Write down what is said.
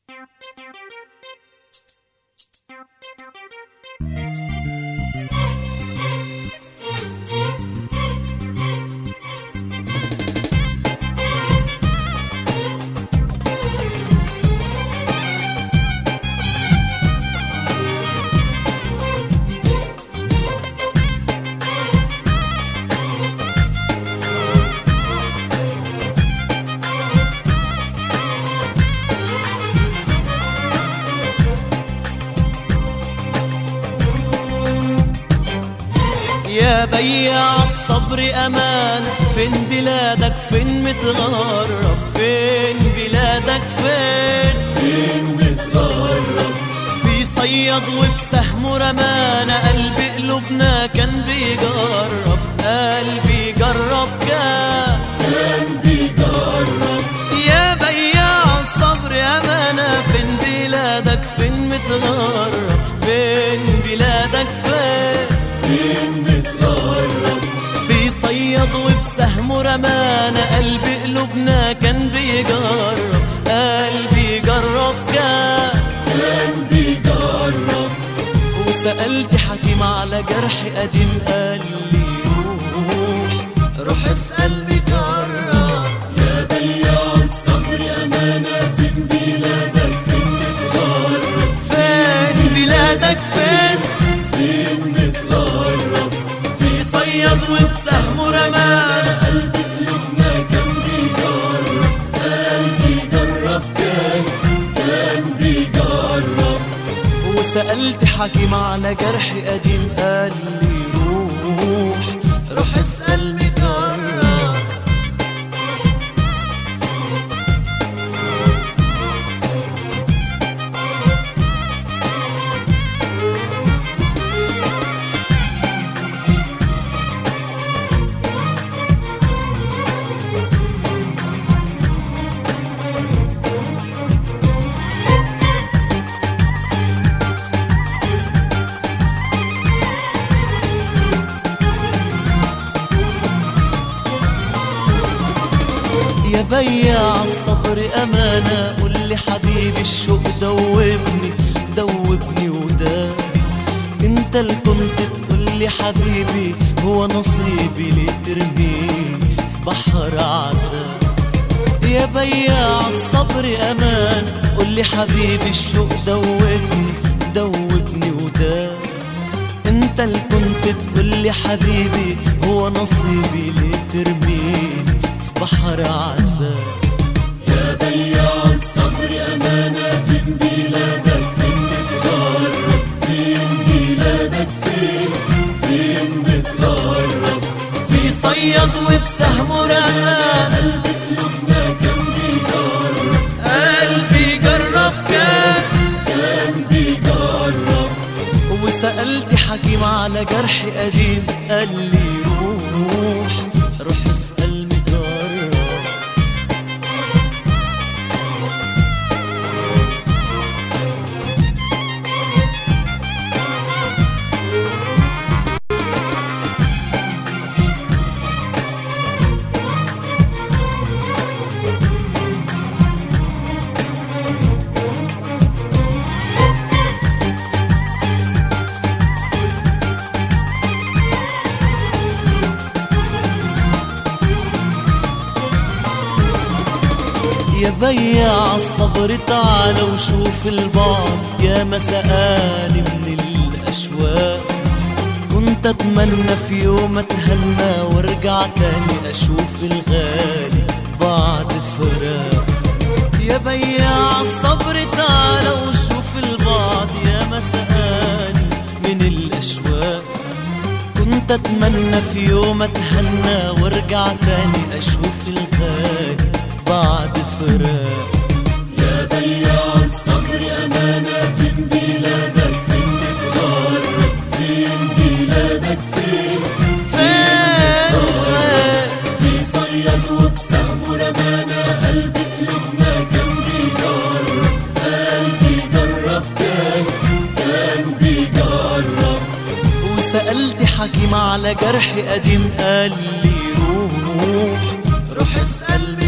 يا بياع الصبر أمان فين بلادك فين متغرب فين بلادك فين فين متغرب في صياد وبسهمه رمانا قلب قلوبنا كان بيجرب قلبي جرب كان كان بيجرب يا بياع الصبر أمانة فين بلادك فين متغرب فين بلادك فين فين متغرب في صياد وبسهمه رمانا قلب قلوبنا كان بيجرب قلبي جرب كان كان بيجرب وسألت حكيم على جرح قديم قال لي روح روح اسأل بجرب يا بياع الصبر أمانة فين بلادك فين متغرب فين بلادك فين فين متغرب في صياد وبسهمه رمانا قلب قلوبنا كان بيجرب قلبي جرب كان كان بيجرب وسألت حكيم على جرح قديم قال لي روح روح اسأل بجرب يا بياع الصبر أمانة قول لي حبيبي الشوق دوبني دوبني وداب انت اللي كنت تقول لي حبيبي هو نصيبي ليه ترميني في بحر عذاب يا بياع الصبر أمانة قول لي حبيبي الشوق دوبني دوبني وداب انت اللي كنت تقول لي حبيبي هو نصيبي ليه ترميني في بحر عذاب يا بياع الصبر أمانة فين بلادك فين متغرب فين بلادك فين فين متغرب في صياد وبسهمه رمانا قلب قلوبنا كان بيجرب قلبي جرب كان كان بيجرب وسألت حكيم على جرح قديم قال لي روح روح اسأل مجرب يا بياع الصبر تعال وشوف البعض يا مسقاني من الأشواق كنت أتمنى في يوم أتهنى وارجع تاني أشوف الغالي بعد فراق يا بياع الصبر تعال وشوف البعض يا مسقاني من الأشواق كنت أتمنى في يوم أتهنى وارجع تاني أشوف الغالي بعد فراق يا بياع الصبر أمانة فين بلادك فين متغرب فين بلادك فين فين فين في صياد وبسهم رمانا قلب قلوبنا كان بيجرب قلبي جرب كان كان بيجرب وسألت حكيم على جرح قديم قال لي روح روح اسأل